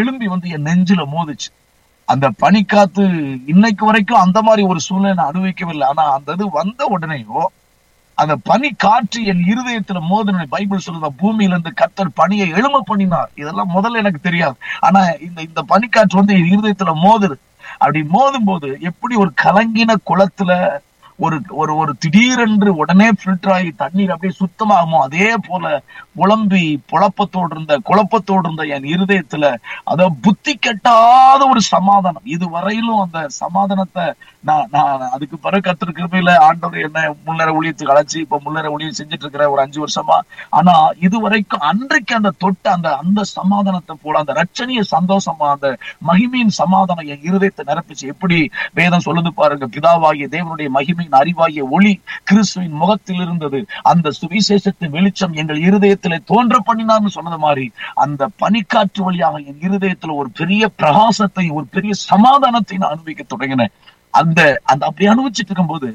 எழும்பி வந்து என் நெஞ்சில மோதுச்சு அந்த பனிக்காத்து இன்னைக்கு வரைக்கும் அந்த மாதிரி ஒரு சூழ்நிலை நான் அனுபவிக்கவில்லை ஆனா அந்த இது வந்த உடனேயோ அந்த பனி காற்று என் இருதயத்துல மோதின பைபிள் சொல்லுதா பூமியில இருந்து கத்தர் பனியை எழும பண்ணினார் இதெல்லாம் முதல்ல எனக்கு தெரியாது ஆனா இந்த இந்த பனிக்காற்று வந்து என் இருதயத்துல மோதுது அப்படி மோதும் போது எப்படி ஒரு கலங்கின குளத்துல ஒரு ஒரு ஒரு திடீரென்று உடனே ஃபில்டர் ஆகி தண்ணீர் அப்படியே சுத்தமாகுமோ அதே போல புலம்பி புழப்பத்தோடு இருந்த குழப்பத்தோடு இருந்த என் இருதயத்துல அத புத்தி கெட்டாத ஒரு சமாதானம் இது வரையிலும் அந்த சமாதானத்தை நான் நான் அதுக்கு பிறகு கத்திர கிருபையில ஆண்டவர் என்ன முன்னேற ஊழியத்துக்கு அழைச்சி இப்ப முன்னேற ஊழியம் செஞ்சுட்டு இருக்கிற ஒரு அஞ்சு வருஷமா ஆனா இது வரைக்கும் அன்றைக்கு அந்த தொட்ட அந்த அந்த சமாதானத்தை போல அந்த ரட்சணிய சந்தோஷமா அந்த மகிமையின் சமாதானம் என் இருதயத்தை நிரப்பிச்சு எப்படி வேதம் சொல்லுது பாருங்க பிதாவாகிய தேவனுடைய மகிமையின் அறிவாகிய ஒளி கிறிஸ்துவின் முகத்தில் இருந்தது அந்த சுவிசேஷத்தின் வெளிச்சம் எங்கள் இருதயத்திலே தோன்ற பண்ணினார்னு சொன்னது மாதிரி அந்த பனிக்காற்று வழியாக என் இருதயத்துல ஒரு பெரிய பிரகாசத்தை ஒரு பெரிய சமாதானத்தை நான் அனுபவிக்க தொடங்கினேன் அந்த அந்த அப்படி அனுபவிச்சுட்டு இருக்கும்போது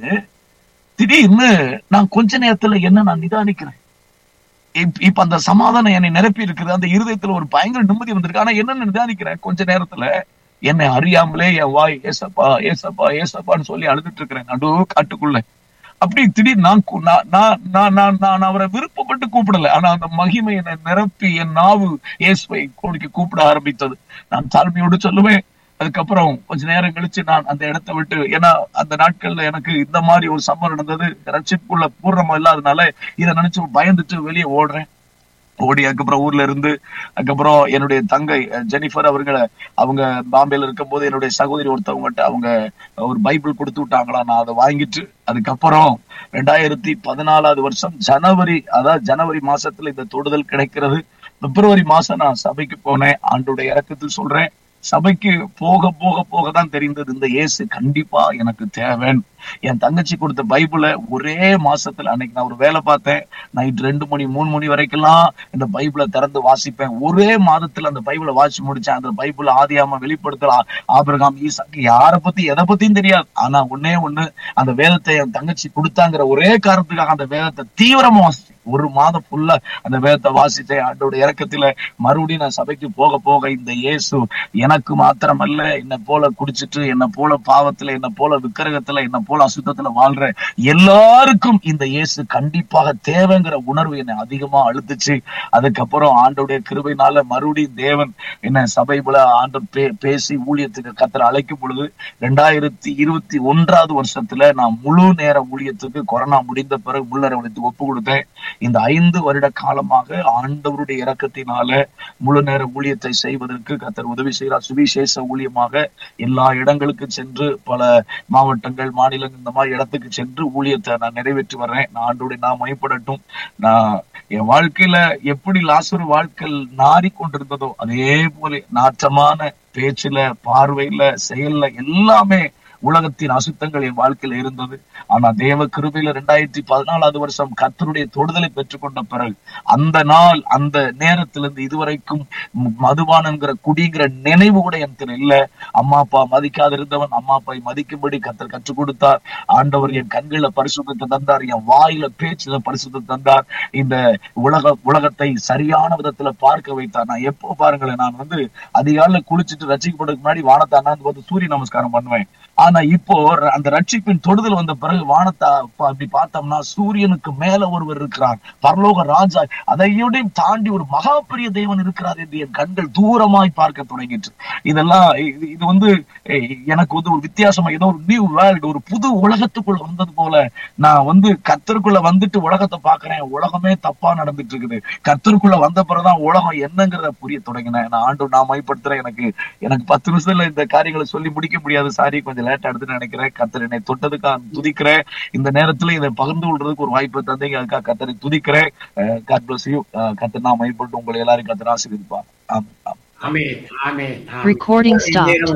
திடீர்னு நான் கொஞ்ச நேரத்துல என்ன நான் நிதானிக்கிறேன் இப்ப- இப்ப அந்த சமாதானம் என்னை நிரப்பி இருக்குது அந்த இருதயத்துல ஒரு பயங்கர நிம்மதி வந்திருக்கு ஆனா என்னன்னு நிதானிக்கிறேன் கொஞ்ச நேரத்துல என்னை அறியாமலே என் வாய் ஏசப்பா ஏசப்பா ஏசப்பான்னு சொல்லி அழுதுட்டு இருக்கிறேன் நடு காட்டுக்குள்ள அப்படி திடீர் நான் கூ- நான் நான் நான் நான் நான் அவரை விருப்பப்பட்டு கூப்பிடல ஆனா அந்த மகிமை என்னை நிரப்பி என் நாவு இயேசுவை கோடிக்கு கூப்பிட ஆரம்பித்தது நான் தாழ்மையோடு சொல்லுவேன் அதுக்கப்புறம் கொஞ்ச நேரம் கழிச்சு நான் அந்த இடத்தை விட்டு ஏன்னா அந்த நாட்கள்ல எனக்கு இந்த மாதிரி ஒரு சம்பவம் நடந்தது ரட்சிப்புக்குள்ள பூர்ணமா இல்லாதனால இதை நினைச்சு பயந்துட்டு வெளியே ஓடுறேன் ஓடி அதுக்கப்புறம் ஊர்ல இருந்து அதுக்கப்புறம் என்னுடைய தங்கை அஹ், ஜெனிஃபர் அவர்களை அவங்க பாம்பேல இருக்கும் போது என்னுடைய சகோதரி ஒருத்தவங்ககிட்ட அவங்க ஒரு பைபிள் கொடுத்து விட்டாங்களா நான் அதை வாங்கிட்டு அதுக்கப்புறம் ரெண்டாயிரத்தி பதினாலாவது வருஷம் ஜனவரி அதாவது ஜனவரி மாசத்துல இந்த தொடுதல் கிடைக்கிறது பிப்ரவரி மாசம் நான் சபைக்கு போனேன் ஆண்டுடைய இறக்கத்தில் சொல்றேன் சபைக்கு போக போக போக தான் தெரிந்தது இந்த இயேசு கண்டிப்பா எனக்கு தேவைன்னு என் தங்கச்சி கொடுத்த பைபிளை ஒரே மாசத்துல அன்னைக்கு நான் ஒரு வேலை பார்த்தேன் நைட் ரெண்டு மணி மூணு மணி வரைக்கும்லாம் இந்த பைபிளை திறந்து வாசிப்பேன் ஒரே மாதத்துல அந்த பைபிளை வாசிச்சு முடிச்சேன் அந்த பைபிள் ஆதியாம வெளிப்படுத்தலாம் ஆபிரகாம் ஈசாக்கு யார பத்தி எதை பத்தியும் தெரியாது ஆனா ஒண்ணே ஒண்ணு அந்த வேதத்தை என் தங்கச்சி கொடுத்தாங்கிற ஒரே காரணத்துக்காக அந்த வேதத்தை தீவிரமா வாசிச்சேன் ஒரு மாதம் ஃபுல்லா அந்த வேதத்தை வாசிச்சேன் ஆண்டோட இறக்கத்துல மறுபடியும் நான் சபைக்கு போக போக இந்த இயேசு எனக்கு மாத்திரமல்ல என்னை போல குடிச்சிட்டு என்னை போல பாவத்துல என்னை போல விக்கிரகத்துல என்னை போல அசுத்தத்துல வாழ்ற எல்லாருக்கும் இந்த இயேசு கண்டிப்பாக தேவைங்கிற உணர்வு என்னை அதிகமா அழுத்துச்சு அதுக்கப்புறம் ஆண்டோடைய கிருபையினால மறுபடியும் தேவன் என்ன சபை போல ஆண்டு பே- பேசி ஊழியத்துக்கு கத்தரை அழைக்கும் பொழுது ரெண்டாயிரத்தி இருபத்தி ஒன்றாவது வருஷத்துல நான் முழு நேர ஊழியத்துக்கு கொரோனா முடிந்த பிறகு முன்னேற ஊழியத்துக்கு ஒப்பு கொடுத்தேன் இந்த ஐந்து வருட காலமாக ஆண்டவருடைய இரக்கத்தினால முழு நேர ஊழியத்தை செய்வதற்கு கத்தர் உதவி செய்கிறார் சுவிசேஷ ஊழியமாக எல்லா இடங்களுக்கு சென்று பல மாவட்டங்கள் மாநிலங்கள் இந்த மாதிரி இடத்துக்கு சென்று ஊழியத்தை நான் நிறைவேற்றி வர்றேன் நான் ஆண்டோடைய நான் மயப்படட்டும் நான் என் வாழ்க்கையில எப்படி லாசரு வாழ்க்கை நாறி கொண்டிருந்ததோ அதே போல நாற்றமான பேச்சுல பார்வையில செயல்ல எல்லாமே உலகத்தின் அசுத்தங்கள் என் வாழ்க்கையில இருந்தது ஆனா தேவ கிருபையில ரெண்டாயிரத்தி பதினாலாவது வருஷம் கர்த்தருடைய தொடுதலை பெற்றுக்கொண்ட பிறகு அந்த நாள் அந்த நேரத்திலிருந்து இதுவரைக்கும் ம- மதுபானங்கிற குடிங்கிற நினைவு கூட எனக்கு இல்ல அம்மா அப்பா மதிக்காது இருந்தவன் அம்மா அப்பாவை மதிக்கும்படி கர்த்தர் கற்றுக் கொடுத்தார் ஆண்டவர் என் கண்கள பரிசுத்தத்தை தந்தார் என் வாயில பேச்சுல பரிசுத்தத்தை தந்தார் இந்த உலக உலகத்தை சரியான விதத்துல பார்க்க வைத்தார் நான் எப்போ பாருங்களேன் நான் வந்து அதிகாலையில குளிச்சுட்டு ரசிக்கப்படுறதுக்கு முன்னாடி வானத்தை அண்ணாந்து பார்த்து சூரிய நமஸ்காரம் பண்ணுவேன் ஆனா இப்போ ர- அந்த ரட்சிப்பின் தொடுதல் வந்த பிறகு வானத்தை அப்ப அப்படி பார்த்தோம்னா சூரியனுக்கு மேல ஒருவர் இருக்கிறார் பரலோக ராஜா அதையோடையும் தாண்டி ஒரு மகா பெரிய தேவன் இருக்கிறார் என்று என் கண்கள் தூரமாய் பார்க்க தொடங்கிட்டு இதெல்லாம் இது இது வந்து ஏய், எனக்கு வந்து ஒரு வித்தியாசமா ஏதோ ஒரு நியூ வேர்ல்டு ஒரு புது உலகத்துக்குள்ள வந்தது போல நான் வந்து கத்தருக்குள்ள வந்துட்டு உலகத்தை பாக்குறேன் உலகமே தப்பா நடந்துட்டு இருக்குது கத்தருக்குள்ள வந்த பிறகுதான் உலகம் என்னங்கிறத புரிய தொடங்கினேன் நான் ஆண்டு நான் மைப்படுத்துறேன் எனக்கு எனக்கு பத்து நிமிஷத்துல இந்த காரியங்களை சொல்லி முடிக்க முடியாது சாரி கொஞ்சம் லேட்டா எடுத்து நினைக்கிறேன் கத்தர் என்னை தொட்டதுக்காக துதிக்கிறேன் இந்த நேரத்துல இதை பகிர்ந்து கொள்றதுக்கு ஒரு வாய்ப்பு தந்தீங்க அதுக்காக கத்தரை துதிக்கிறேன் காட் பிளஸ் யூ கத்தர் நான் மைப்பட்டு உங்களை எல்லாரும் கத்தர் ஆசீர்வதிப்பார் ஆமென், ஆமென். ஆமென் ஆமென் ஆமென். Recording stopped.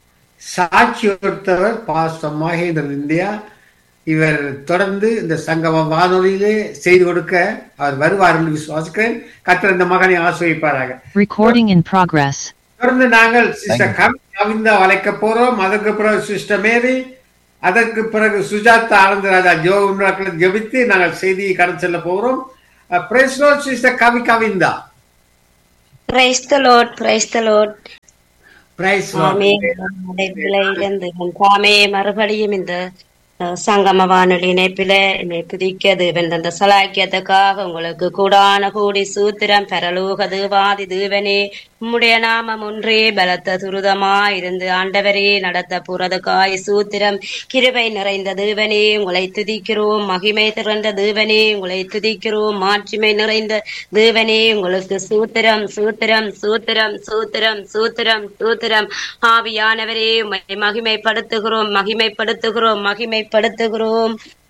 சாட்சி ஒருத்தவர் பாஸ்டர் மகேந்திரன் இந்தியா இவர் தொடர்ந்து இந்த சங்கம வானொலியிலே செய்து கொடுக்க அவர் வருவார் என்று விசுவாசிக்கிறேன் கத்தர் இந்த மகனை ஆசிரியப்பாராக Recording in progress. தொடர்ந்து நாங்கள் சிஸ்டர் Thank கவிந்தா அழைக்க போறோம் அதற்கு பிறகு சிஸ்டர் மேரி அதற்கு பிறகு சுஜாதா ஆனந்தராஜா ஜோ உண்டாக்களை ஜெபித்து நாங்கள் செய்தியை கடந்து செல்ல போகிறோம் பிரேஸ்லோ சிஸ்டர் கவி கவிந்தா praise the lord praise the lord praise ஆமே இருந்து தாமே மறுபடியும் இந்த அஹ், சங்கம வானொலி இணைப்பில என்னை புதிக்கது வெந்த சலாக்கியத்துக்காக உங்களுக்கு கூடான கூடி சூத்திரம் பரலோக தேவாதி தேவனே உம்முடைய நாமம் ஒன்றே பலத்த துரிதமா இருந்து ஆண்டவரே நடத்த புறதுக்காய் சூத்திரம் கிருபை நிறைந்த தேவனே உங்களை துதிக்கிறோம் மகிமை திறந்த தேவனே உங்களை துதிக்கிறோம் மாட்சிமை நிறைந்த தேவனே உங்களுக்கு சூத்திரம் சூத்திரம் சூத்திரம் சூத்திரம் சூத்திரம் சூத்திரம் ஆவியானவரே உம்மை மகிமைப்படுத்துகிறோம் மகிமைப்படுத்துகிறோம் மகிமைப்படுத்துகிறோம்